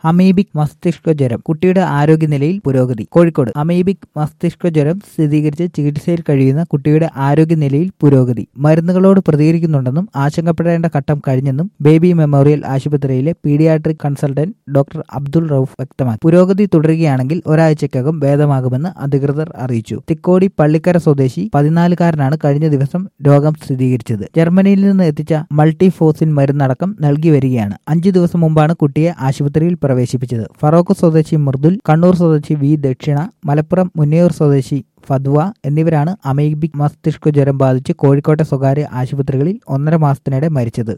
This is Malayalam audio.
അമീബിക് മസ്തിഷ്ക ജ്വരം കുട്ടിയുടെ ആരോഗ്യനിലയിൽ പുരോഗതി കോഴിക്കോട് അമീബിക് മസ്തിഷ്ക ജ്വരം സ്ഥിരീകരിച്ച് ചികിത്സയിൽ കഴിയുന്ന കുട്ടിയുടെ ആരോഗ്യനിലയിൽ പുരോഗതി മരുന്നുകളോട് പ്രതികരിക്കുന്നുണ്ടെന്നും ആശങ്കപ്പെടേണ്ട ഘട്ടം കഴിഞ്ഞെന്നും ബേബി മെമ്മോറിയൽ ആശുപത്രിയിലെ paediatric consultant doctor Abdul Rauf വ്യക്തമാക്കി പുരോഗതി തുടരുകയാണെങ്കിൽ ഒരാഴ്ചക്കകം ഭേദമാകുമെന്ന് അധികൃതർ അറിയിച്ചു തിക്കോടി പള്ളിക്കര സ്വദേശി പതിനാലുകാരനാണ് കഴിഞ്ഞ ദിവസം രോഗം സ്ഥിരീകരിച്ചത് ജർമ്മനിയിൽ നിന്ന് എത്തിച്ച മൾട്ടിഫോസിൻ മരുന്നടക്കം നൽകി വരികയാണ് അഞ്ചു ദിവസം മുമ്പാണ് കുട്ടിയെ ആശുപത്രിയിൽ പ്രവേശിപ്പിച്ചത് ഫറോക്ക് സ്വദേശി മൃദുൽ കണ്ണൂർ സ്വദേശി വി ദക്ഷിണ മലപ്പുറം മുന്നയൂർ സ്വദേശി ഫദ്വ എന്നിവരാണ് അമീബിക് മസ്തിഷ്ക ജ്വരം ബാധിച്ച് കോഴിക്കോട്ടെ സ്വകാര്യ ആശുപത്രികളിൽ ഒന്നര മാസത്തിനിടെ മരിച്ചത്